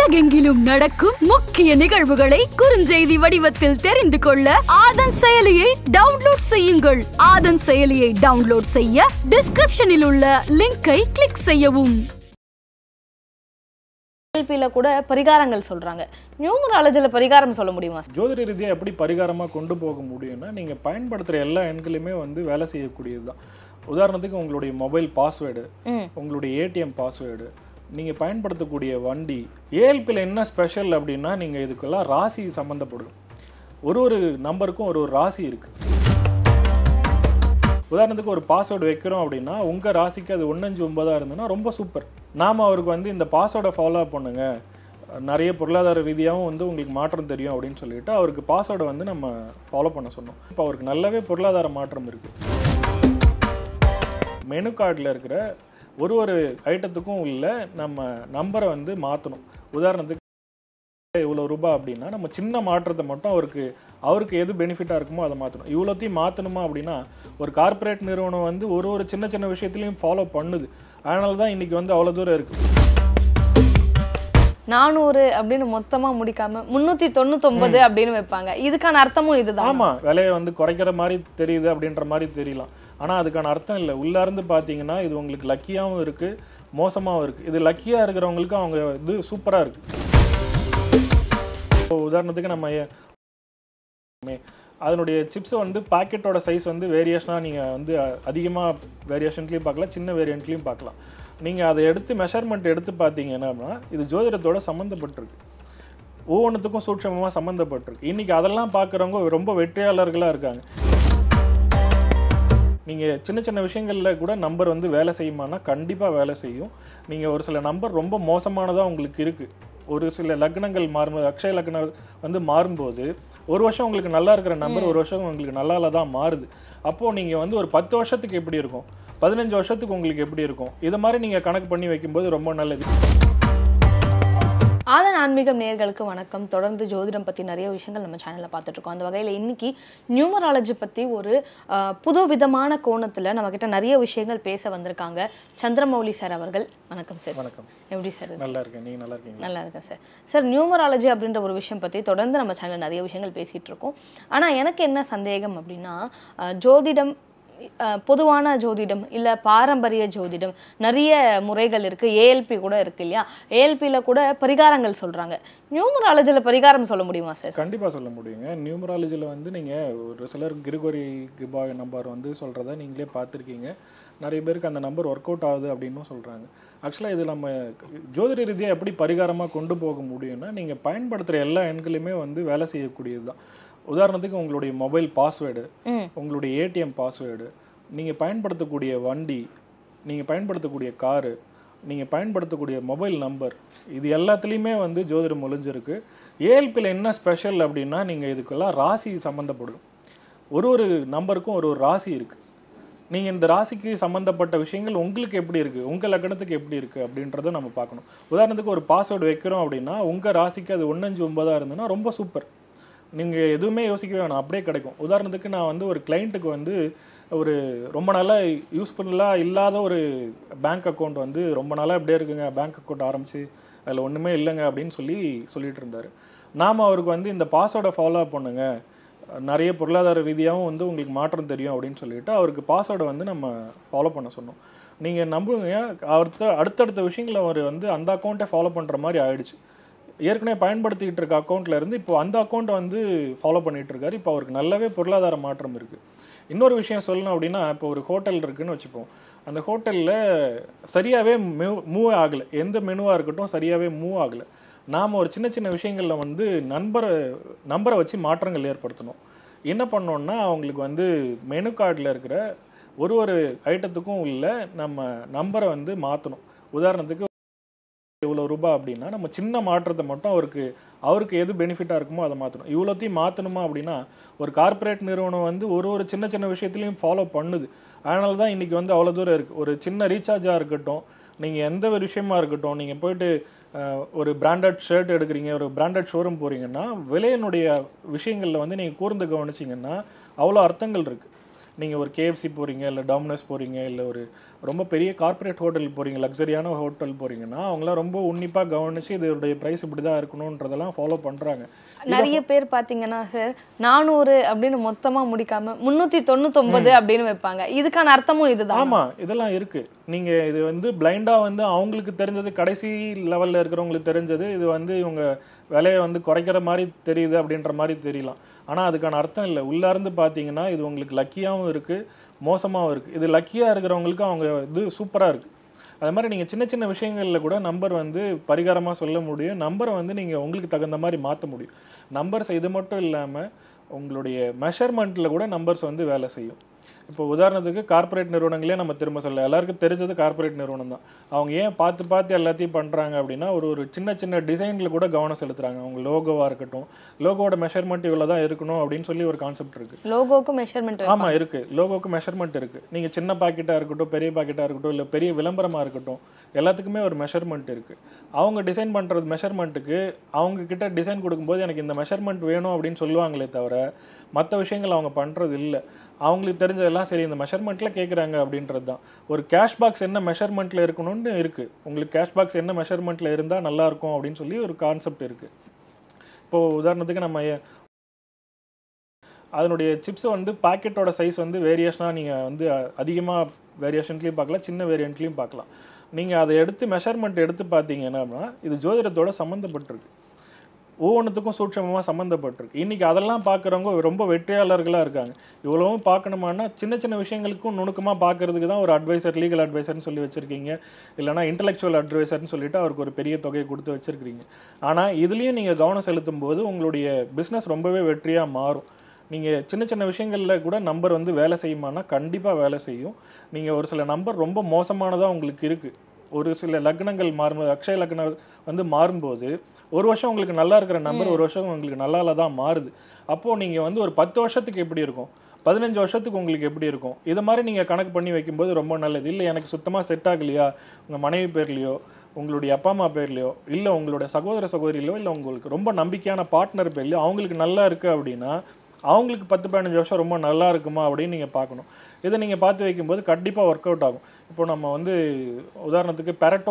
உலகெங்கிலும் நடக்கும் முக்கிய நிகழ்வுகளை குறுஞ்செய்தி வடிவத்தில் தெரிந்து கொள்ள ஆதன் செயலியை டவுன்லோட் செய்யுங்கள் ஆதன் செயலியை டவுன்லோட் செய்ய டிஸ்கிரிப்ஷனில் உள்ள லிங்கை கிளிக் செய்யவும் கேள்வியில கூட பரிகாரங்கள் சொல்றாங்க நியூமராலஜில பரிகாரம் சொல்ல முடியுமா ஜோதிட ரீதியாக எப்படி பரிகாரமாக கொண்டு போக முடியும்னா நீங்கள் பயன்படுத்துகிற எல்லா எண்களுமே வந்து வேலை செய்யக்கூடியது தான் உதாரணத்துக்கு உங்களுடைய மொபைல் பாஸ்வேர்டு ம் உங்களுடைய ஏடிஎம் பாஸ்வேர்டு நீங்கள் பயன்படுத்தக்கூடிய வண்டி ஏஎல்பியில் என்ன ஸ்பெஷல் அப்படின்னா நீங்கள் இதுக்கெல்லாம் ராசி சம்மந்தப்படும் ஒரு ஒரு நம்பருக்கும் ஒரு ஒரு ராசி இருக்குது உதாரணத்துக்கு ஒரு பாஸ்வேர்டு வைக்கிறோம் அப்படின்னா உங்கள் ராசிக்கு அது ஒன்னஞ்சு ஒன்பதாக இருந்ததுன்னா ரொம்ப சூப்பர் நாம் அவருக்கு வந்து இந்த பாஸ்வேர்டை ஃபாலோ பண்ணுங்க நிறைய பொருளாதார ரீதியாகவும் வந்து உங்களுக்கு மாற்றம் தெரியும் அப்படின்னு சொல்லிட்டு அவருக்கு பாஸ்வேர்டை வந்து நம்ம ஃபாலோ பண்ண சொன்னோம் இப்போ அவருக்கு நல்லாவே பொருளாதார மாற்றம் இருக்குது மெனு கார்டில் இருக்கிற ஒரு ஒரு ஐட்டத்துக்கும் உள்ள நம்ம நம்பரை வந்து மாற்றணும் உதாரணத்துக்கு இவ்வளோ ரூபாய் அப்படின்னா நம்ம சின்ன மாற்றத்தை மட்டும் அவருக்கு அவருக்கு எது பெனிஃபிட்டாக இருக்குமோ அதை மாற்றணும் இவ்வளோத்தையும் மாற்றணுமா அப்படின்னா ஒரு கார்ப்பரேட் நிறுவனம் வந்து ஒரு ஒரு சின்ன சின்ன விஷயத்துலையும் ஃபாலோ பண்ணுது அதனால தான் இன்றைக்கி வந்து அவ்வளோ தூரம் இருக்குது நானூறு அப்படின்னு மொத்தமா முடிக்காம முன்னூத்தி தொண்ணூத்தொன்பது அப்படின்னு வைப்பாங்க இதுக்கான அர்த்தமும் இதுதான் ஆமாம் விலையை வந்து குறைக்கிற மாதிரி தெரியுது அப்படின்ற மாதிரி தெரியலாம் ஆனால் அதுக்கான அர்த்தம் இல்லை உள்ளார்ந்து பார்த்தீங்கன்னா இது உங்களுக்கு லக்கியாகவும் இருக்குது மோசமாகவும் இருக்குது இது லக்கியாக இருக்கிறவங்களுக்கு அவங்க இது சூப்பராக இருக்குது இப்போ உதாரணத்துக்கு நம்ம ஏ- மே- அதனுடைய சிப்ஸை வந்து பாக்கெட்டோட சைஸ் வந்து வேரியேஷனாக நீங்கள் வந்து அதிகமாக வேரியேஷன்லேயும் பார்க்கலாம் சின்ன வேரியண்ட்லேயும் பார்க்கலாம் நீங்கள் அதை எடுத்து மெஷர்மெண்ட் எடுத்து பார்த்தீங்கன்னா இது ஜோதிடத்தோட சம்மந்தப்பட்டிருக்கு ஒவ்வொன்றுத்துக்கும் சூட்சமமாக சம்மந்தப்பட்டிருக்கு இன்றைக்கி அதெல்லாம் பார்க்குறவங்க ரொம்ப வெற்றியாளர்களாக இருக்காங்க நீங்கள் சின்ன சின்ன விஷயங்களில் கூட நம்பர் வந்து வேலை செய்யுமானா கண்டிப்பாக வேலை செய்யும் நீங்கள் ஒரு சில நம்பர் ரொம்ப மோசமானதாக உங்களுக்கு இருக்குது ஒரு சில லக்னங்கள் மாறும்போது அக்ஷய லக்னம் வந்து மாறும்போது ஒரு வருஷம் உங்களுக்கு நல்லா இருக்கிற நம்பர் ஒரு வருஷம் உங்களுக்கு நல்லால தான் மாறுது அப்போது நீங்கள் வந்து ஒரு பத்து வருஷத்துக்கு எப்படி இருக்கும் பதினஞ்சு வருஷத்துக்கு உங்களுக்கு எப்படி இருக்கும் இது மாதிரி நீங்கள் கணக்கு பண்ணி வைக்கும்போது ரொம்ப நல்லது ஆதன் ஆன்மீகம் நேயர்களுக்கு வணக்கம் தொடர்ந்து ஜோதிடம் பத்தி நிறைய விஷயங்கள் நம்ம சேனல்ல பார்த்துட்டு இருக்கோம் அந்த வகையில இன்னைக்கு நியூமராலஜி பத்தி ஒரு அஹ், புது விதமான கோணத்துல நம்ம கிட்ட நிறைய விஷயங்கள் பேச வந்திருக்காங்க சந்திரமௌலி சார் அவர்கள் வணக்கம் சார் வணக்கம் எப்படி சார் நல்லா இருக்கேன் நீங்கள் நல்லா இருக்கீங்க நல்லா இருக்கேன் சார் சார் நியூமராலஜி அப்படின்ற ஒரு விஷயம் பற்றி தொடர்ந்து நம்ம சேனல் நிறைய விஷயங்கள் பேசிகிட்டு இருக்கோம் ஆனால் எனக்கு என்ன சந்தேகம் அப்படின்னா அஹ், ஜோதிடம் அஹ், பொதுவான ஜோதிடம் இல்லை பாரம்பரிய ஜோதிடம் நிறைய முறைகள் இருக்குது ஏஎல்பி கூட இருக்கு இல்லையா ஏஎல்பியில் கூட பரிகாரங்கள் சொல்கிறாங்க நியூமராலஜியில் பரிகாரம் சொல்ல முடியுமா சார் கண்டிப்பாக சொல்ல முடியுங்க நியூமராலஜியில் வந்து நீங்கள் ஒரு சிலர் கிரிகோரி கிபாய் நம்பர் வந்து சொல்கிறத நீங்களே பார்த்துருக்கீங்க நிறைய பேருக்கு அந்த நம்பர் ஒர்க் அவுட் ஆகுது அப்படின்னும் சொல்கிறாங்க ஆக்சுவலாக இது நம்ம ஜோதிட ரீதியாக எப்படி பரிகாரமாக கொண்டு போக முடியும்னா நீங்கள் பயன்படுத்துகிற எல்லா எண்களுமே வந்து வேலை செய்யக்கூடியது தான் உதாரணத்துக்கு உங்களுடைய மொபைல் பாஸ்வேர்டு ம் உங்களுடைய ஏடிஎம் பாஸ்வேர்டு நீங்கள் பயன்படுத்தக்கூடிய வண்டி நீங்கள் பயன்படுத்தக்கூடிய காரு நீங்கள் பயன்படுத்தக்கூடிய மொபைல் நம்பர் இது எல்லாத்துலேயுமே வந்து ஜோதிடம் ஒளிஞ்சிருக்கு ஏஎல்பியில் என்ன ஸ்பெஷல் அப்படின்னா நீங்கள் இதுக்கெல்லாம் ராசி சம்மந்தப்படும் ஒரு ஒரு நம்பருக்கும் ஒரு ஒரு ராசி இருக்குது நீங்கள் இந்த ராசிக்கு சம்மந்தப்பட்ட விஷயங்கள் உங்களுக்கு எப்படி இருக்குது உங்கள் லக்னத்துக்கு எப்படி இருக்குது அப்படின்றத நம்ம பார்க்கணும் உதாரணத்துக்கு ஒரு பாஸ்வேர்டு வைக்கிறோம் அப்படின்னா உங்கள் ராசிக்கு அது ஒன்னஞ்சு ஒன்பதாக இருந்ததுன்னா ரொம்ப சூப்பர் நீங்கள் எதுவுமே யோசிக்கவே வேணாம் அப்படியே கிடைக்கும் உதாரணத்துக்கு நான் வந்து ஒரு கிளைண்ட்டுக்கு வந்து ஒரு ரொம்ப நாளாக யூஸ்ஃபுல்லாக இல்லாத ஒரு பேங்க் அக்கௌண்ட் வந்து ரொம்ப நாளாக இப்படியே இருக்குங்க பேங்க் அக்கௌண்ட் ஆரம்பித்து அதில் ஒன்றுமே இல்லைங்க அப்படின்னு சொல்லி சொல்லிட்டு இருந்தார் நாம் அவருக்கு வந்து இந்த பாஸ்வேர்டை ஃபாலோ பண்ணுங்க நிறைய பொருளாதார ரீதியாகவும் வந்து உங்களுக்கு மாற்றம் தெரியும் அப்படின்னு சொல்லிட்டு அவருக்கு பாஸ்வேர்டை வந்து நம்ம ஃபாலோ பண்ண சொன்னோம் நீங்கள் நம்புங்க அடுத்த அடுத்தடுத்த விஷயங்களை அவர் வந்து அந்த அக்கௌண்ட்டை ஃபாலோ பண்ணுற மாதிரி ஆயிடுச்சு ஏற்கனவே பயன்படுத்திக்கிட்டு இருக்க அக்கௌண்ட்ல இருந்து இப்போ அந்த அக்கௌண்ட்டை வந்து ஃபாலோ பண்ணிட்டு இருக்காரு இப்போ அவருக்கு நல்லாவே பொருளாதார மாற்றம் இருக்குது இன்னொரு விஷயம் சொல்லணும் அப்படின்னா இப்போ ஒரு ஹோட்டல் இருக்குன்னு வச்சுப்போம் அந்த ஹோட்டலில் சரியாகவே மூவ் ஆகலை எந்த மெனுவாக இருக்கட்டும் சரியாகவே மூவ் ஆகலை நாம் ஒரு சின்ன சின்ன விஷயங்களில் வந்து நண்பரை நம்பரை வச்சு மாற்றங்கள் ஏற்படுத்தணும் என்ன பண்ணோம்னா அவங்களுக்கு வந்து மெனு கார்டில் இருக்கிற ஒரு ஒரு ஐட்டத்துக்கும் உள்ள நம்ம நம்பரை வந்து மாற்றணும் உதாரணத்துக்கு இவ்வளோ ரூபாய் அப்படின்னா நம்ம சின்ன மாற்றத்தை மட்டும் அவருக்கு அவருக்கு எது பெனிஃபிட்டாக இருக்குமோ அதை மாற்றணும் இவ்வளோத்தையும் மாற்றணுமா அப்படின்னா ஒரு கார்ப்பரேட் நிறுவனம் வந்து ஒரு ஒரு சின்ன சின்ன விஷயத்துலையும் ஃபாலோ பண்ணுது அதனால தான் இன்றைக்கி வந்து அவ்வளோ தூரம் இருக்குது ஒரு சின்ன ரீசார்ஜாக இருக்கட்டும் நீங்கள் எந்த ஒரு விஷயமா இருக்கட்டும் நீங்கள் போயிட்டு அஹ், ஒரு பிராண்டட் ஷர்ட் எடுக்கிறீங்க ஒரு பிராண்டட் ஷோரூம் போகிறீங்கன்னா விலையினுடைய விஷயங்களில் வந்து நீங்கள் கூர்ந்து கவனிச்சிங்கன்னா அவ்வளோ அர்த்தங்கள் இருக்குது நீங்கள் ஒரு கேஎஃப்சி போகிறீங்க இல்லை டாமினோஸ் போகிறீங்க இல்லை ஒரு ரொம்ப பெரிய கார்ப்பரேட் ஹோட்டல் போகிறீங்க லக்ஸரியான ஹோட்டல் போகிறீங்கன்னா அவங்களாம் ரொம்ப உன்னிப்பாக கவனித்து இதோடைய ப்ரைஸ் இப்படி தான் இருக்கணுன்றதெல்லாம் ஃபாலோ பண்ணுறாங்க நிறைய பேர் பாத்தீங்கன்னா சார் நானூறு அப்படின்னு மொத்தமா முடிக்காம முன்னூத்தி தொண்ணூத்தொன்பது அப்படின்னு வைப்பாங்க இதுக்கான அர்த்தமும் இதுதான் ஆமாம் இதெல்லாம் இருக்குது நீங்கள் இது வந்து பிளைண்டாக வந்து அவங்களுக்கு தெரிஞ்சது கடைசி லெவலில் இருக்கிறவங்களுக்கு தெரிஞ்சது இது வந்து இவங்க விலையை வந்து குறைக்கிற மாதிரி தெரியுது அப்படின்ற மாதிரி தெரியலாம் ஆனால் அதுக்கான அர்த்தம் இல்லை உள்ளார்ந்து பார்த்தீங்கன்னா இது உங்களுக்கு லக்கியாகவும் இருக்குது மோசமாகவும் இருக்குது இது லக்கியாக இருக்கிறவங்களுக்கு அவங்க இது சூப்பராக இருக்குது அது மாதிரி நீங்கள் சின்ன சின்ன விஷயங்களில் கூட நம்பர் வந்து பரிகாரமாக சொல்ல முடியும் நம்பரை வந்து நீங்கள் உங்களுக்கு தகுந்த மாதிரி மாற்ற முடியும் நம்பர்ஸ் இது மட்டும் இல்லாமல் உங்களுடைய மெஷர்மெண்ட்டில் கூட நம்பர்ஸ் வந்து வேலை செய்யும் இப்போ உதாரணத்துக்கு கார்ப்பரேட் நிறுவனங்களே நம்ம திரும்ப சொல்ல எல்லாருக்கும் தெரிஞ்சது கார்ப்பரேட் நிறுவனம் தான் அவங்க ஏன் பார்த்து பார்த்து எல்லாத்தையும் பண்ணுறாங்க அப்படின்னா ஒரு ஒரு சின்ன சின்ன டிசைனில் கூட கவனம் செலுத்துறாங்க அவங்க லோகோவாக இருக்கட்டும் லோகோவோட மெஷர்மெண்ட் இவ்வளோ தான் இருக்கணும் அப்படின்னு சொல்லி ஒரு கான்செப்ட் இருக்குது லோகோக்கு மெஷர்மெண்ட் ஆமாம் இருக்குது லோகோக்கு மெஷர்மெண்ட் இருக்குது நீங்கள் சின்ன பாக்கெட்டாக இருக்கட்டும் பெரிய பாக்கெட்டாக இருக்கட்டும் இல்லை பெரிய விளம்பரமாக இருக்கட்டும் எல்லாத்துக்குமே ஒரு மெஷர்மெண்ட் இருக்குது அவங்க டிசைன் பண்ணுறது மெஷர்மெண்ட்டுக்கு அவங்க கிட்ட டிசைன் கொடுக்கும்போது எனக்கு இந்த மெஷர்மெண்ட் வேணும் அப்படின்னு சொல்லுவாங்களே தவிர மற்ற விஷயங்கள் அவங்க பண்ணுறது இல்லை அவங்களுக்கு தெரிஞ்சதெல்லாம் சரி இந்த மெஷர்மெண்ட்டில் கேட்குறாங்க அப்படின்றது தான் ஒரு கேஷ் பாக்ஸ் என்ன மெஷர்மெண்ட்டில் இருக்கணும்னு இருக்குது உங்களுக்கு கேஷ் பாக்ஸ் என்ன மெஷர்மெண்ட்டில் இருந்தால் நல்லாயிருக்கும் அப்படின்னு சொல்லி ஒரு கான்செப்ட் இருக்குது இப்போது உதாரணத்துக்கு நம்ம ஏ- அதனுடைய சிப்ஸ் வந்து பாக்கெட்டோட சைஸ் வந்து வேரியேஷனாக நீங்கள் வந்து அதிகமாக வேரியேஷன்லேயும் பார்க்கலாம் சின்ன வேரியண்ட்லேயும் பார்க்கலாம் நீங்கள் அதை எடுத்து மெஷர்மெண்ட் எடுத்து பார்த்தீங்கன்னா இது ஜோதிடத்தோட சம்மந்தப்பட்டிருக்கு ஒவ்வொன்றுத்துக்கும் சூட்சமமாக சம்மந்தப்பட்டிருக்கு இன்றைக்கி அதெல்லாம் பார்க்குறவங்க ரொம்ப வெற்றியாளர்களாக இருக்காங்க இவ்வளவும் பார்க்கணுமானா சின்ன சின்ன விஷயங்களுக்கும் நுணுக்கமாக பார்க்கறதுக்கு தான் ஒரு அட்வைசர் லீகல் அட்வைசர்னு சொல்லி வச்சுருக்கீங்க இல்லைனா இன்டலெக்சுவல் அட்வைசர்னு சொல்லிட்டு அவருக்கு ஒரு பெரிய தொகையை கொடுத்து வச்சுருக்கீங்க ஆனால் இதுலேயும் நீங்கள் கவனம் செலுத்தும் போது உங்களுடைய பிஸ்னஸ் ரொம்பவே வெற்றியாக மாறும் நீங்கள் சின்ன சின்ன விஷயங்களில் கூட நம்பர் வந்து வேலை செய்யுமானா கண்டிப்பாக வேலை செய்யும் நீங்கள் ஒரு சில நம்பர் ரொம்ப மோசமானதாக உங்களுக்கு இருக்குது ஒரு சில லக்னங்கள் மாறும்போது அக்ஷய லக்னம் வந்து மாறும்போது ஒரு வருஷம் உங்களுக்கு நல்லா இருக்கிற நம்பர் ஒரு வருஷம் உங்களுக்கு நல்லால தான் மாறுது அப்போது நீங்கள் வந்து ஒரு பத்து வருஷத்துக்கு எப்படி இருக்கும் பதினஞ்சு வருஷத்துக்கு உங்களுக்கு எப்படி இருக்கும் இதை மாதிரி நீங்கள் கணக்கு பண்ணி வைக்கும்போது ரொம்ப நல்லது இல்லை எனக்கு சுத்தமாக செட் ஆகலையா உங்கள் மனைவி பேர்லையோ உங்களுடைய அப்பா அம்மா பேர்லையோ இல்லை உங்களுடைய சகோதர சகோதரிலையோ இல்லை உங்களுக்கு ரொம்ப நம்பிக்கையான பார்ட்னர் பேர்லையோ அவங்களுக்கு நல்லா இருக்குது அப்படின்னா அவங்களுக்கு பத்து பதினஞ்சு வருஷம் ரொம்ப நல்லா இருக்குமா அப்படின்னு நீங்கள் பார்க்கணும் இதை நீங்கள் பார்த்து வைக்கும்போது கண்டிப்பாக ஒர்க் அவுட் ஆகும் இப்போ நம்ம வந்து உதாரணத்துக்கு பெரட்டோ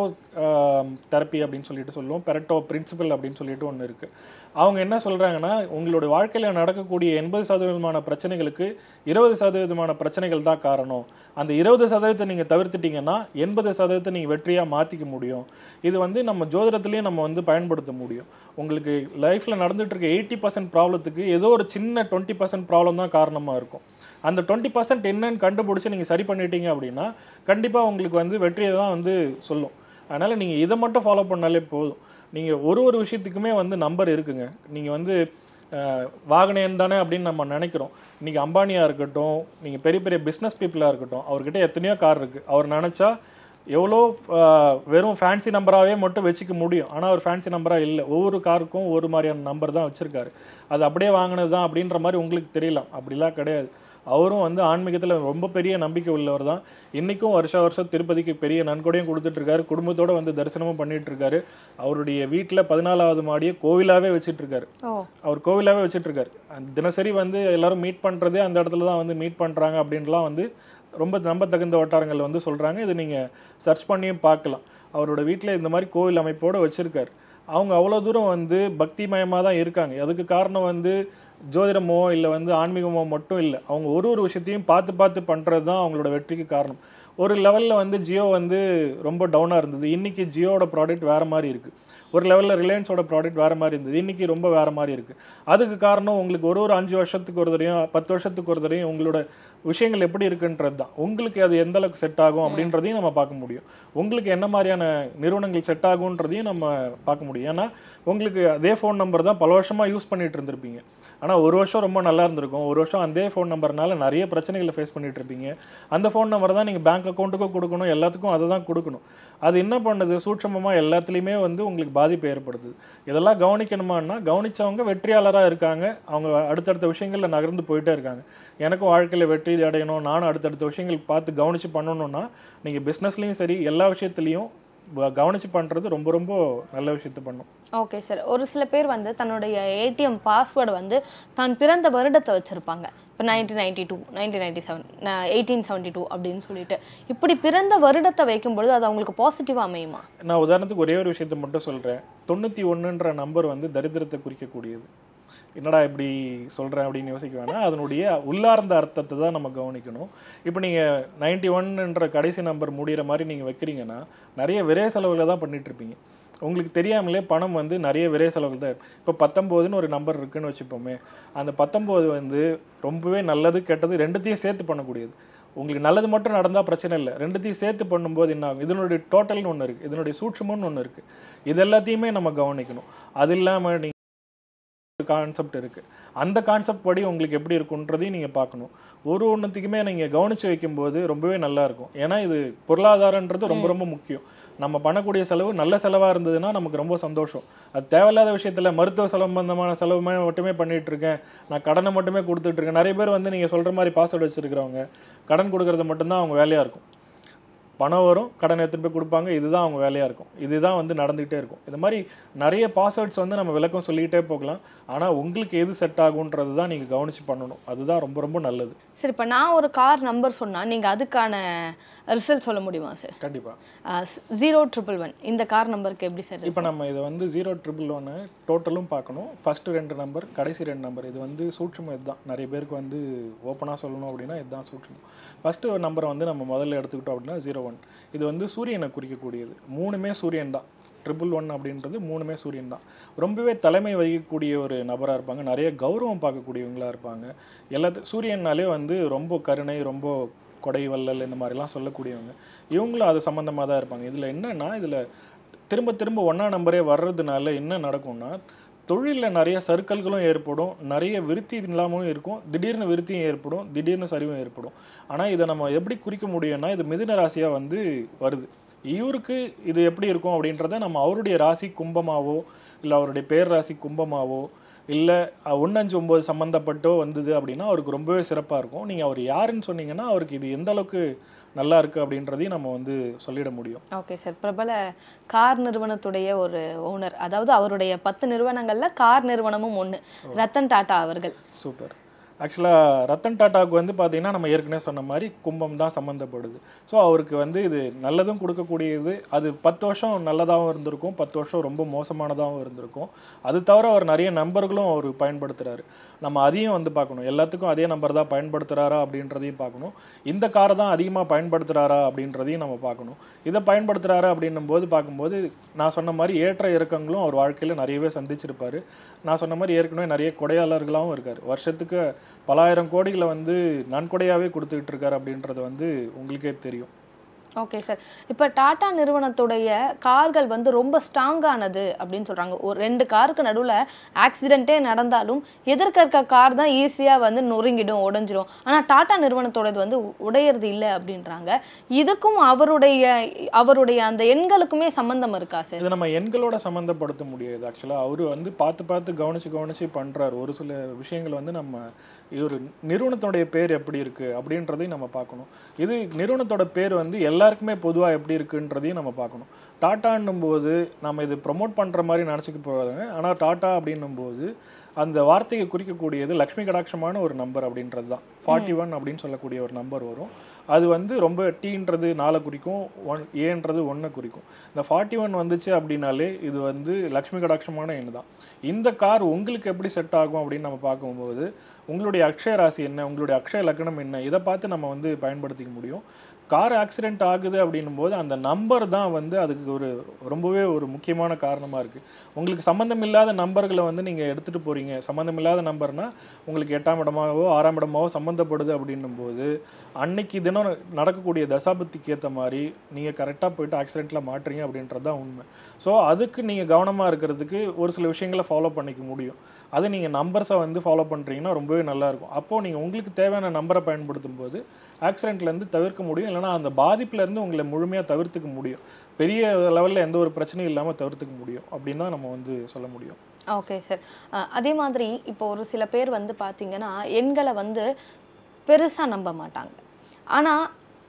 தெரப்பி அப்படின்னு சொல்லிட்டு சொல்லுவோம் பெரட்டோ பிரின்சிபல் அப்படின்னு சொல்லிட்டு ஒன்று இருக்குது அவங்க என்ன சொல்கிறாங்கன்னா உங்களோட வாழ்க்கையில் நடக்கக்கூடிய எண்பது சதவீதமான பிரச்சனைகளுக்கு இருபது சதவீதமான பிரச்சனைகள் தான் காரணம் அந்த இருபது சதவீதத்தை நீங்கள் தவிர்த்துட்டீங்கன்னா எண்பது சதவீதத்தை நீங்கள் வெற்றியாக மாற்றிக்க முடியும் இது வந்து நம்ம ஜோதிடத்துலேயும் நம்ம வந்து பயன்படுத்த முடியும் உங்களுக்கு லைஃப்பில் நடந்துட்டு இருக்க எயிட்டி பர்சன்ட் ப்ராப்ளத்துக்கு ஏதோ ஒரு சின்ன டுவெண்ட்டி பர்சன்ட் ப்ராப்ளம் தான் காரணமாக இருக்கும் அந்த டுவெண்ட்டி பர்சன்ட் என்னன்னு கண்டுபிடிச்சி நீங்கள் சரி பண்ணிட்டீங்க அப்படின்னா கண்டிப்பாக உங்களுக்கு வந்து வெற்றியை தான் வந்து சொல்லும் அதனால் நீங்கள் இதை மட்டும் ஃபாலோ பண்ணாலே போதும் நீங்கள் ஒரு ஒரு விஷயத்துக்குமே வந்து நம்பர் இருக்குங்க நீங்கள் வந்து அஹ், வாகனம் தானே அப்படின்னு நம்ம நினைக்கிறோம் இன்றைக்கி அம்பானியாக இருக்கட்டும் நீங்கள் பெரிய பெரிய பிஸ்னஸ் பீப்புளாக இருக்கட்டும் அவர்கிட்ட எத்தனையோ கார் இருக்குது அவர் நினச்சா எவ்வளோ ஆஹ், வெறும் ஃபேன்சி நம்பராகவே மட்டும் வச்சுக்க முடியும் ஆனால் ஒரு ஃபேன்சி நம்பராக இல்லை ஒவ்வொரு காருக்கும் ஒரு மாதிரியான நம்பர் தான் வச்சுருக்காரு அது அப்படியே வாங்கினது தான் அப்படின்ற மாதிரி உங்களுக்கு தெரியலாம் அப்படிலாம் கிடையாது அவரும் வந்து ஆன்மீகத்தில் ரொம்ப பெரிய நம்பிக்கை உள்ளவர் தான் இன்றைக்கும் வருஷ வருஷம் திருப்பதிக்கு பெரிய நன்கொடையும் கொடுத்துட்ருக்காரு குடும்பத்தோடு வந்து தரிசனமும் பண்ணிட்டு இருக்காரு அவருடைய வீட்டில் பதினாலாவது மாடியை கோவிலாகவே வச்சிட்ருக்காரு ஓ அவர் கோவிலாகவே வச்சிட்ருக்காரு தினசரி வந்து எல்லாரும் மீட் பண்ணுறதே அந்த இடத்துல தான் வந்து மீட் பண்ணுறாங்க அப்படின்லாம் வந்து ரொம்ப நம்பத்தகுந்த வட்டாரங்கள் வந்து சொல்கிறாங்க இது நீங்கள் சர்ச் பண்ணியும் பார்க்கலாம் அவரோட வீட்டில் இந்த மாதிரி கோவில் அமைப்போடு வச்சுருக்காரு அவங்க அவ்வளோ தூரம் வந்து பக்திமயமாக தான் இருக்காங்க அதுக்கு காரணம் வந்து ஜோதிடமோ இல்லை வந்து ஆன்மீகமோ மட்டும் இல்லை அவங்க ஒரு ஒரு விஷயத்தையும் பார்த்து பார்த்து பண்ணுறது தான் அவங்களோட வெற்றிக்கு காரணம் ஒரு லெவலில் வந்து ஜியோ வந்து ரொம்ப டவுனாக இருந்தது இன்றைக்கி ஜியோட ப்ராடக்ட் வேறு மாதிரி இருக்குது ஒரு லெவலில் ரிலையன்ஸோட ப்ராடக்ட் வேறு மாதிரி இருந்தது இன்றைக்கி ரொம்ப வேறு மாதிரி இருக்குது அதுக்கு காரணம் உங்களுக்கு ஒரு ஒரு அஞ்சு வருஷத்துக்கு ஒரு தடையும் பத்து வருஷத்துக்கு ஒரு தடையும் உங்களோட விஷயங்கள் எப்படி இருக்குன்றது தான் உங்களுக்கு அது எந்த அளவுக்கு செட் ஆகும் அப்படின்றதையும் நம்ம பார்க்க முடியும் உங்களுக்கு என்ன மாதிரியான நிறுவனங்கள் செட் ஆகுன்றதையும் நம்ம பார்க்க முடியும் ஏன்னா உங்களுக்கு அதே ஃபோன் நம்பர் தான் பல வருஷமாக யூஸ் பண்ணிட்டு இருந்திருப்பீங்க ஆனால் ஒரு வருஷம் ரொம்ப நல்லா இருந்திருக்கும் ஒரு வருஷம் அதே ஃபோன் நம்பர்னால நிறைய பிரச்சனைகளை ஃபேஸ் பண்ணிட்டு இருப்பீங்க அந்த ஃபோன் நம்பர் தான் நீங்கள் பேங்க் அக்கௌண்ட்டுக்கும் கொடுக்கணும் எல்லாத்துக்கும் அதை தான் கொடுக்கணும் அது என்ன பண்ணுது சூட்சமமாக எல்லாத்துலேயுமே வந்து உங்களுக்கு பாதிப்பு ஏற்படுத்துது இதெல்லாம் கவனிக்கணுமான்னா கவனிச்சவங்க வெற்றியாளராக இருக்காங்க அவங்க அடுத்தடுத்த விஷயங்களில் நகர்ந்து போயிட்டே இருக்காங்க எனக்கும் வாழ்க்கையில் வெற்றி அடையணும் நானும் அடுத்தடுத்த விஷயங்கள் பார்த்து கவனித்து பண்ணணும்னா நீங்கள் பிஸ்னஸ்லேயும் சரி எல்லா விஷயத்துலையும் ப- கவனிச்சு பண்ணுறது ரொம்ப ரொம்ப நல்ல விஷயத்த பண்ணும் ஓகே சார் ஒரு சில பேர் வந்து தன்னுடைய ஏடிஎம் பாஸ்வேர்டு வந்து தான் பிறந்த வருடத்தை வச்சிருப்பாங்க இப்போ nineteen ninety two nineteen ninety seven eighteen seventy two அப்படின்னு சொல்லிட்டு இப்படி பிறந்த வருடத்தை வைக்கும் பொழுது அது அவங்களுக்கு பாசிட்டிவாக அமையுமா நான் உதாரணத்துக்கு ஒரே ஒரு விஷயத்த மட்டும் சொல்கிறேன் தொண்ணூற்றி ஒன்றுன்ற நம்பர் வந்து தரித்திரத்தை குறிக்கக்கூடியது என்னடா இப்படி சொல்கிறேன் அப்படின்னு யோசிக்க வேணாம் அதனுடைய உள்ளார்ந்த அர்த்தத்தை தான் நம்ம கவனிக்கணும் இப்போ நீங்கள் நைன்டி ஒன்ன்ற கடைசி நம்பர் முடிகிற மாதிரி நீங்கள் வைக்கிறீங்கன்னா நிறைய விரை செலவுகளை தான் பண்ணிட்டு இருப்பீங்க உங்களுக்கு தெரியாமலே பணம் வந்து நிறைய விரை செலவுகள் தான் இருக்கு. இப்போ பத்தொம்போதுன்னு ஒரு நம்பர் இருக்குன்னு வச்சுப்போமே அந்த பத்தொம்போது வந்து ரொம்பவே நல்லது கெட்டது ரெண்டுத்தையும் சேர்த்து பண்ணக்கூடியது உங்களுக்கு நல்லது மட்டும் நடந்தால் பிரச்சனை இல்லை ரெண்டுத்தையும் சேர்த்து பண்ணும்போது என்ன ஆகும் இதனுடைய டோட்டல்னு ஒன்று இருக்குது இதனுடைய சூட்சமுன்னு ஒன்று இருக்குது இது எல்லாத்தையுமே நம்ம கவனிக்கணும் அது இல்லாமல் நீங்கள் கான்செப்ட் இருக்குது அந்த கான்செப்ட் படி உங்களுக்கு எப்படி இருக்குன்றதையும் நீங்கள் பார்க்கணும் ஒரு ஒன்றுத்துக்குமே நீங்கள் கவனித்து வைக்கும்போது ரொம்பவே நல்லா இருக்கும் ஏன்னா இது பொருளாதாரன்றது ரொம்ப ரொம்ப முக்கியம் நம்ம பண்ணக்கூடிய செலவு நல்ல செலவாக இருந்ததுன்னா நமக்கு ரொம்ப சந்தோஷம் அது தேவையில்லாத விஷயத்தில் மருத்துவ சம்பந்தமான செலவு மே- மட்டுமே பண்ணிட்டு இருக்கேன் நான் கடனை மட்டுமே கொடுத்துட்டு இருக்கேன் நிறைய பேர் வந்து நீங்கள் சொல்கிற மாதிரி பாஸ்வேர்டு வச்சுருக்கிறவங்க கடன் கொடுக்கறது மட்டும்தான் அவங்க வேலையாக இருக்கும் பணம் வரும் கடன் எடுத்துட்டு போய் கொடுப்பாங்க இதுதான் அவங்க வேலையாக இருக்கும் இதுதான் வந்து நடந்துகிட்டே இருக்கும் இது மாதிரி நிறைய பாஸ்வேர்ட்ஸ் வந்து நம்ம விளக்கம் சொல்லிக்கிட்டே போகலாம் ஆனால் உங்களுக்கு எது செட் ஆகுன்றது தான் நீங்கள் கவனித்து பண்ணணும் அதுதான் ரொம்ப ரொம்ப நல்லது சரி இப்போ நான் ஒரு கார் நம்பர் சொன்னால் நீங்கள் அதுக்கான ரிசல்ட் சொல்ல முடியுமா சார் கண்டிப்பாக ஜீரோ ட்ரிபிள் ஒன் இந்த கார் நம்பருக்கு எப்படி சார் இப்போ நம்ம இதை வந்து ஜீரோ ட்ரிபிள் ஒன்று டோட்டலும் பார்க்கணும் ஃபஸ்ட்டு ரெண்டு நம்பர் கடைசி ரெண்டு நம்பர் இது வந்து சூட்சமம் இதுதான் நிறைய பேருக்கு வந்து ஓப்பனாக சொல்லணும் அப்படின்னா இதுதான் சூட்சமம் ஃபஸ்ட்டு நம்பரை வந்து நம்ம முதல்ல எடுத்துக்கிட்டோம் அப்படின்னா ஜீரோ ஒன் இது வந்து சூரியனை குறிக்கக்கூடியது மூணுமே சூரியன் தான் ட்ரிபிள் ஒன் அப்படின்றது மூணுமே சூரியன் தான் ரொம்பவே தலைமை வகிக்கக்கூடிய ஒரு நபராக இருப்பாங்க நிறைய கௌரவம் பார்க்கக்கூடியவங்களா இருப்பாங்க எல்லாத்து சூரியன்னாலே வந்து ரொம்ப கருணை ரொம்ப கொடை வள்ளல் இந்த மாதிரிலாம் சொல்லக்கூடியவங்க இவங்களும் அது சம்மந்தமாக தான் இருப்பாங்க இதில் என்னன்னா இதில் திரும்ப திரும்ப ஒன்றா நம்பரே வர்றதுனால என்ன நடக்கும்னா தொழிலில் நிறைய சறுக்கல்களும் ஏற்படும் நிறைய விருத்தி இல்லாமலும் இருக்கும் திடீர்னு விருத்தியும் ஏற்படும் திடீர்னு சரிவும் ஏற்படும் ஆனால் இதை நம்ம எப்படி குறிக்க முடியும்னா இது மிதுன ராசியாக வந்து வருது இவருக்கு இது எப்படி இருக்கும் அப்படின்றத நம்ம அவருடைய ராசி கும்பமாவோ இல்லை அவருடைய பேர் ராசி கும்பமாவோ இல்லை ஒன்னஞ்சு ஒம்பது சம்மந்தப்பட்டோ வந்தது அப்படின்னா அவருக்கு ரொம்பவே சிறப்பாக இருக்கும் நீங்கள் அவர் யாருன்னு சொன்னீங்கன்னா அவருக்கு இது எந்த அளவுக்கு நல்லா இருக்குது அப்படின்றதையும் நம்ம வந்து சொல்லிட முடியும் ஓகே சார் பிரபல கார் நிறுவனத்துடைய ஒரு ஓனர் அதாவது அவருடைய பத்து நிறுவனங்கள்ல கார் நிறுவனமும் ஒன்று ரத்தன் டாடா அவர்கள் சூப்பர் ஆக்சுவலாக ரத்தன் டாட்டாவுக்கு வந்து பார்த்தீங்கன்னா நம்ம ஏற்கனவே சொன்ன மாதிரி கும்பம் தான் சம்மந்தப்படுது ஸோ அவருக்கு வந்து இது நல்லதும் கொடுக்கக்கூடியது அது பத்து வருஷம் நல்லதாகவும் இருந்திருக்கும் பத்து வருஷம் ரொம்ப மோசமானதாகவும் இருந்திருக்கும் அது தவிர அவர் நிறைய நம்பர்களும் அவர் பயன்படுத்துகிறாரு நம்ம அதையும் வந்து பார்க்கணும் எல்லாத்துக்கும் அதே நம்பர் தான் பயன்படுத்துகிறாரா அப்படின்றதையும் பார்க்கணும் இந்த காரை தான் அதிகமாக பயன்படுத்துகிறாரா அப்படின்றதையும் நம்ம பார்க்கணும் இதை பயன்படுத்துகிறாரா அப்படின்னும் போது பார்க்கும்போது நான் சொன்ன மாதிரி ஏற்ற இறக்கங்களும் அவர் வாழ்க்கையில் நிறையவே சந்திச்சிருப்பாரு நான் சொன்ன மாதிரி ஏற்கனவே நிறைய கொடையாளர்களாகவும் இருக்கார் வருஷத்துக்கு பலாயிரம் கோடிகளை வந்து நன்கொடையாகவே கொடுத்துக்கிட்டு இருக்காரு அப்படின்றது வந்து உங்களுக்கே தெரியும் ஓகே சார் இப்போ டாடா நிறுவனத்துடைய கார்கள் வந்து ரொம்ப ஸ்ட்ராங்கானது அப்படின்னு சொல்றாங்க ஒரு ரெண்டு காருக்கு நடுவில் ஆக்சிடென்ட்டே நடந்தாலும் எதிர்க்க இருக்க கார் தான் ஈஸியாக வந்து நொறுங்கிடும் உடைஞ்சிரும் ஆனால் டாடா நிறுவனத்தோடது வந்து உ- உடையறது இல்லை அப்படின்றாங்க இதுக்கும் அவருடைய அவருடைய அந்த எண்களுக்குமே சம்பந்தம் இருக்கா சார் இதை நம்ம எண்களோட சம்மந்தப்படுத்த முடியாது ஆக்சுவலாக அவர் வந்து பார்த்து பார்த்து கவனிச்சு கவனிச்சு பண்ணுறாரு ஒரு சில விஷயங்கள் வந்து நம்ம இவர் நிறுவனத்தோடைய பேர் எப்படி இருக்குது அப்படின்றதையும் நம்ம பார்க்கணும் இது நிறுவனத்தோட பேர் வந்து எல்லாருக்குமே பொதுவாக எப்படி இருக்குன்றதையும் நம்ம பார்க்கணும் டாட்டான்னும் போது நம்ம இது ப்ரொமோட் பண்ணுற மாதிரி நினச்சிக்க போகாதுங்க ஆனால் டாட்டா அப்படின்னும் போது அந்த வார்த்தையை குறிக்கக்கூடியது லக்ஷ்மி கடாட்சமான ஒரு நம்பர் அப்படின்றது தான் ஃபார்ட்டி ஒன் அப்படின்னு சொல்லக்கூடிய ஒரு நம்பர் வரும் அது வந்து ரொம்ப டீன்றது நாலை குறிக்கும் ஒன் ஏன்றது ஒன்றை குறிக்கும் இந்த ஃபார்ட்டி ஒன் வந்துச்சு அப்படின்னாலே இது வந்து லக்ஷ்மி கடாட்சமான எண் தான் இந்த கார் உங்களுக்கு எப்படி செட் ஆகும் அப்படின்னு நம்ம பார்க்கும்போது உங்களுடைய அக்ஷய ராசி என்ன உங்களுடைய அக்ஷய லக்னம் என்ன இதை பார்த்து நம்ம வந்து பயன்படுத்திக்க முடியும் கார் ஆக்சிடென்ட் ஆகுது அப்படின்னும் போது அந்த நம்பர் தான் வந்து அதுக்கு ஒரு ரொம்பவே ஒரு முக்கியமான காரணமாக இருக்குது உங்களுக்கு சம்மந்தம் இல்லாத நம்பர்களை வந்து நீங்கள் எடுத்துகிட்டு போகிறீங்க சம்மந்தம் இல்லாத நம்பர்னா உங்களுக்கு எட்டாம் இடமாவோ ஆறாம் இடமாவோ சம்மந்தப்படுது அப்படின்னும் போது அன்னைக்கு தினம் நடக்கக்கூடிய தசாபத்திக்கு ஏற்ற மாதிரி நீங்கள் கரெக்டாக போயிட்டு ஆக்சிடெண்ட்டில் மாட்டுறீங்க அப்படின்றது தான் உண்மை ஸோ அதுக்கு நீங்கள் கவனமாக இருக்கிறதுக்கு ஒரு சில விஷயங்களை ஃபாலோ பண்ணிக்க முடியும் அது நீங்கள் நம்பர்ஸை வந்து ஃபாலோ பண்ணுறீங்கன்னா ரொம்பவே நல்லாயிருக்கும் அப்போது நீங்கள் உங்களுக்கு தேவையான நம்பரை பயன்படுத்தும் போது ஆக்சிடென்ட்லேருந்து தவிர்க்க முடியும் இல்லைனா அந்த பாதிப்புலேருந்து உங்களை முழுமையாக தவிர்த்துக்க முடியும் பெரிய லெவலில் எந்த ஒரு பிரச்சனையும் இல்லாமல் தவிர்த்துக்க முடியும் அப்படின்னு தான் நம்ம வந்து சொல்ல முடியும் ஓகே சார் அதே மாதிரி இப்போ ஒரு சில பேர் வந்து பார்த்தீங்கன்னா எண்களை வந்து பெருசாக நம்ப மாட்டாங்க ஆனால்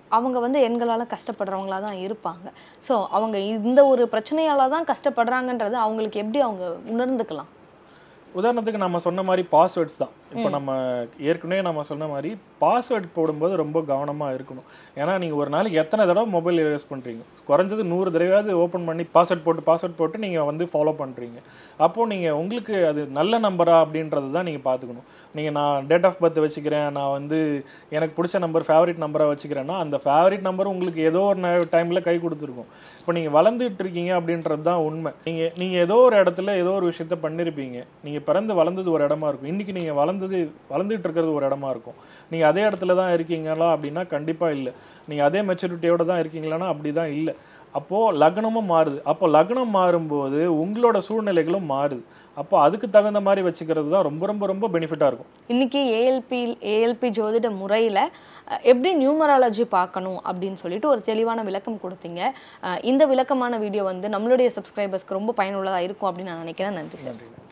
அவங்க வந்து எண்களால் கஷ்டப்படுறவங்களா தான் இருப்பாங்க ஸோ அவங்க இந்த ஒரு பிரச்சனையால தான் கஷ்டப்படுறாங்கன்றது அவங்களுக்கு எப்படி அவங்க உணர்ந்துக்கலாம் உதாரணத்துக்கு நம்ம சொன்ன மாதிரி பாஸ்வேர்ட்ஸ் தான் இப்போ நம்ம ஏற்கனவே நம்ம சொன்ன மாதிரி பாஸ்வேர்ட் போடும்போது ரொம்ப கவனமாக இருக்கணும் ஏன்னா நீங்கள் ஒரு நாளைக்கு எத்தனை தடவை மொபைல் யூஸ் பண்ணுறீங்க குறைஞ்சது நூறு தடவையாவது ஓப்பன் பண்ணி பாஸ்வேர்ட் போட்டு பாஸ்வேர்ட் போட்டு நீங்கள் வந்து ஃபாலோ பண்ணுறீங்க அப்போது நீங்கள் உங்களுக்கு அது நல்ல நம்பரா அப்படின்றது தான் நீங்கள் பார்த்துக்கணும் நீங்கள் நான் டேட் ஆஃப் பர்த் வச்சுக்கிறேன் நான் வந்து எனக்கு பிடிச்ச நம்பர் ஃபேவரட் நம்பராக வச்சுக்கிறேன்னா அந்த ஃபேவரட் நம்பர் உங்களுக்கு ஏதோ ஒரு டைமில் கை கொடுத்துருக்கும் இப்போ நீங்கள் வளர்ந்துட்டு இருக்கீங்க அப்படின்றது தான் உண்மை நீங்கள் நீங்கள் ஏதோ ஒரு இடத்துல ஏதோ ஒரு விஷயத்த பண்ணியிருப்பீங்க நீங்கள் பிறந்து வளர்ந்தது ஒரு இடமா இருக்கும் இன்றைக்கி நீங்கள் வளர்ந்தது வளர்ந்துட்டு இருக்கிறது ஒரு இடமா இருக்கும் நீங்கள் அதே இடத்துல தான் இருக்கீங்களா அப்படின்னா கண்டிப்பாக இல்லை நீங்கள் அதே மெச்சூரிட்டியோட தான் இருக்கீங்களான்னா அப்படி தான் இல்லை அப்போது லக்னமும் மாறுது அப்போ லக்னம் மாறும்போது உங்களோட சூழ்நிலைகளும் மாறுது அப்போ அதுக்கு தகுந்த மாதிரி வச்சுக்கிறது தான் ரொம்ப ரொம்ப ரொம்ப பெனிஃபிட்டாக இருக்கும் இன்னைக்கு ஏஎல்பி ஏஎல்பி ஜோதிட முறையில் எப்படி நியூமராலஜி பார்க்கணும் அப்படின்னு சொல்லிட்டு ஒரு தெளிவான விளக்கம் கொடுத்தீங்க அஹ் இந்த விளக்கமான வீடியோ வந்து நம்மளுடைய சப்ஸ்கிரைபர்ஸ்க்கு ரொம்ப பயனுள்ளதாக இருக்கும் அப்படின்னு நான் நினைக்கிறேன் நன்றி சார் நன்றி